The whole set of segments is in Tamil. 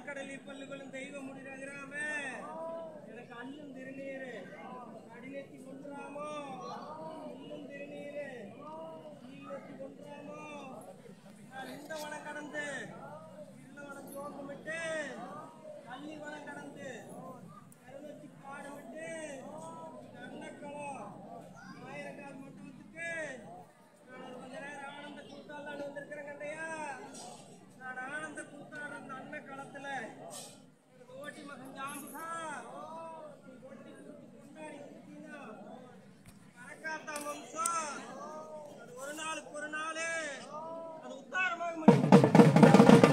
ஆழ்கடலில் பல்லுகளும் தெய்வ முடிகிறாமே எனக்கு அல்லும் திருநீரு அடிநெத்தி கொன்றாமோ அல்லும் திருநீரு நீலத்தி கொன்றாமோ நான் இந்த வனம் கடந்து இருள வனம் சோகமிட்டு கள்ளி வனம் கடந்து கருணத்தி பாடமிட்டு கண்ணக்களம் ஆயிரக்கால் மண்டபத்துக்கு நான் ஒரு கொஞ்ச நேரம் ஆனந்த கூத்தாடலான்னு வந்திருக்கிறேன் கண்டையா நான் ஆனந்த கூத்தாடுற அந்த அன்ன களத்துல எனக்கு ஓட்டி மகன் ஜாம்புகா நீ ஓட்டி கூட்டி கொண்டாடி வந்துட்டீங்கன்னா கணக்காத்தா வம்சம் அது ஒரு நாளுக்கு ஒரு நாள் அது உத்தாரமாக முடியும்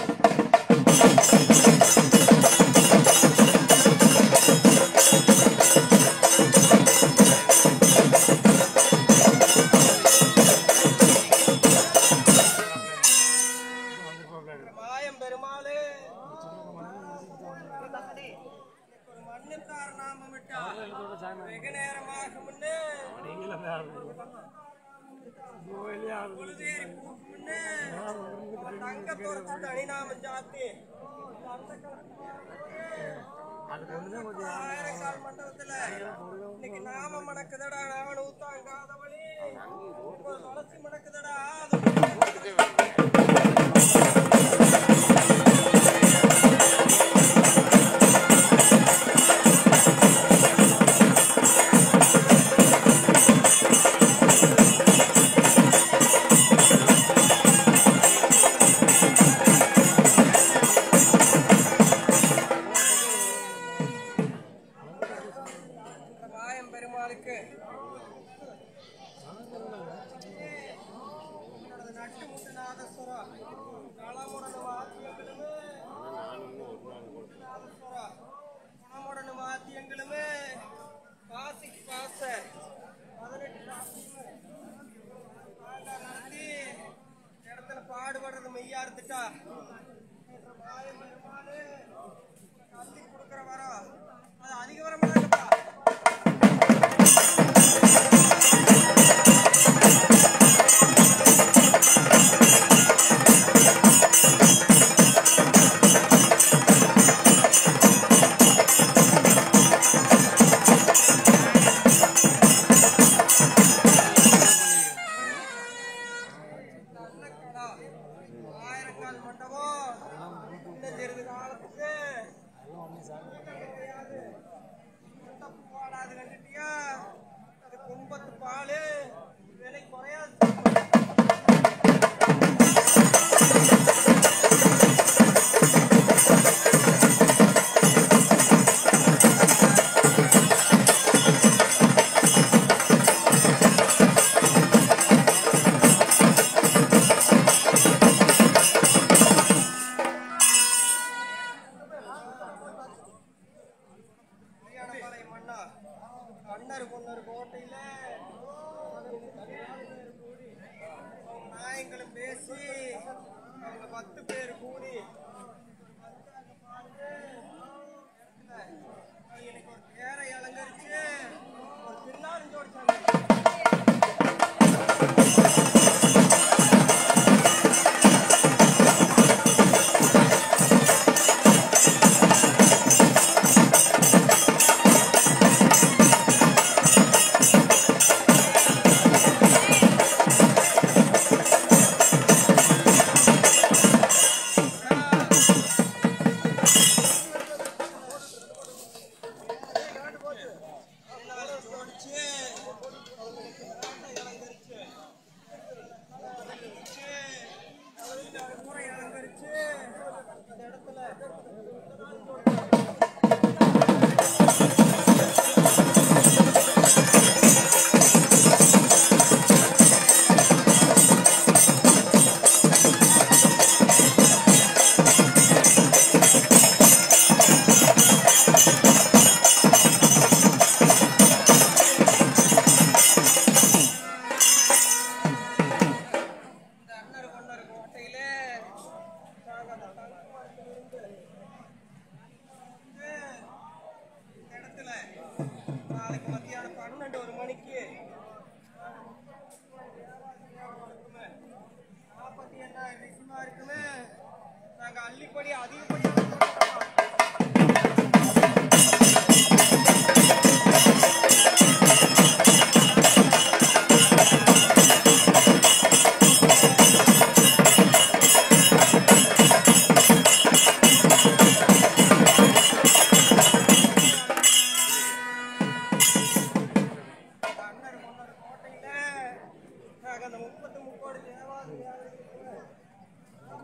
மாயம் பெருமாளே ஒரு மண்ணுக்கார நாம விட்டா வெகு நேரமாக முன்னே புழுதேறி பூக்கு முன்னே உன் தங்கத்தோட கொண்டு அணிநாமம் சாத்தி ஆயிரங்கால் மண்டபத்துல இன்னைக்கு நாம மணக்குதடா நாவன் ஊத்தாங்காதவழி ஒரு துளசி மணக்குதடா அது இந்த மாயம் பெருமாளுக்கு என்னோட நட்டு முட்டு நாதஸ்வரம் களமுடனு வாத்தியங்களுமே நாதஸ்வரம் குணமுடனு வாத்தியங்களுமே பாசிக்கு பாச பதினெட்டு ராசியுமே நாங்க நடத்தி இந்த இடத்துல பாடுபடுறது மெய்யா இருந்துட்டா என்ற மாயம் பெருமாளு கல்வி கொடுக்குற வரம் அது அதிக வரமா இருக்குப்பா நல்லக்கடா. ஆயிரங்கால் மண்டபம் இன்னும் சிறிது காலத்துக்கு கிடையாது. மண்டபம் போடாது கண்டுட்டியா அது கும்பத்து பாலு விலை குறையாது கல்யாணமலை மன்னா கண்ணர் பொன்னர் கோட்டையில அவங்க நாயங்களும் பேசி அவங்க பத்து பேர் கூடி எனக்கு ஒரு பேரை அலங்கரிச்சு ஒரு பின்னாலும் ஜோடிச்சாங்க இந்த அண்ணர் கொண்டர் கோட்டையிலே நாங்க அந்த தங்கமரத்திலிருந்து வந்து இந்த இடத்துல நாளைக்கு மத்தியானம் பன்னெண்டு ஒரு மணிக்கு நாற்பத்தி எண்ணாயிரம் விஷயமா இருக்குமே நாங்க அள்ளிப்படி அதிகப்படியான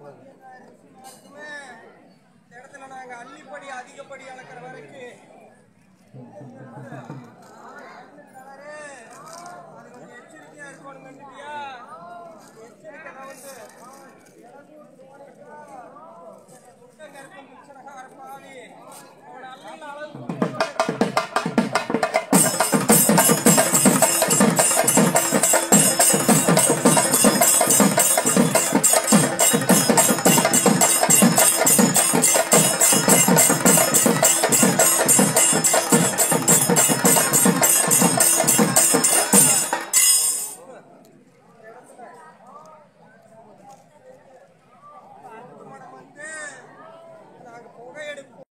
இருக்குமே. இந்த இடத்துல நாங்க அள்ளிப்படி அதிகப்படி அளக்கிற வரைக்கும்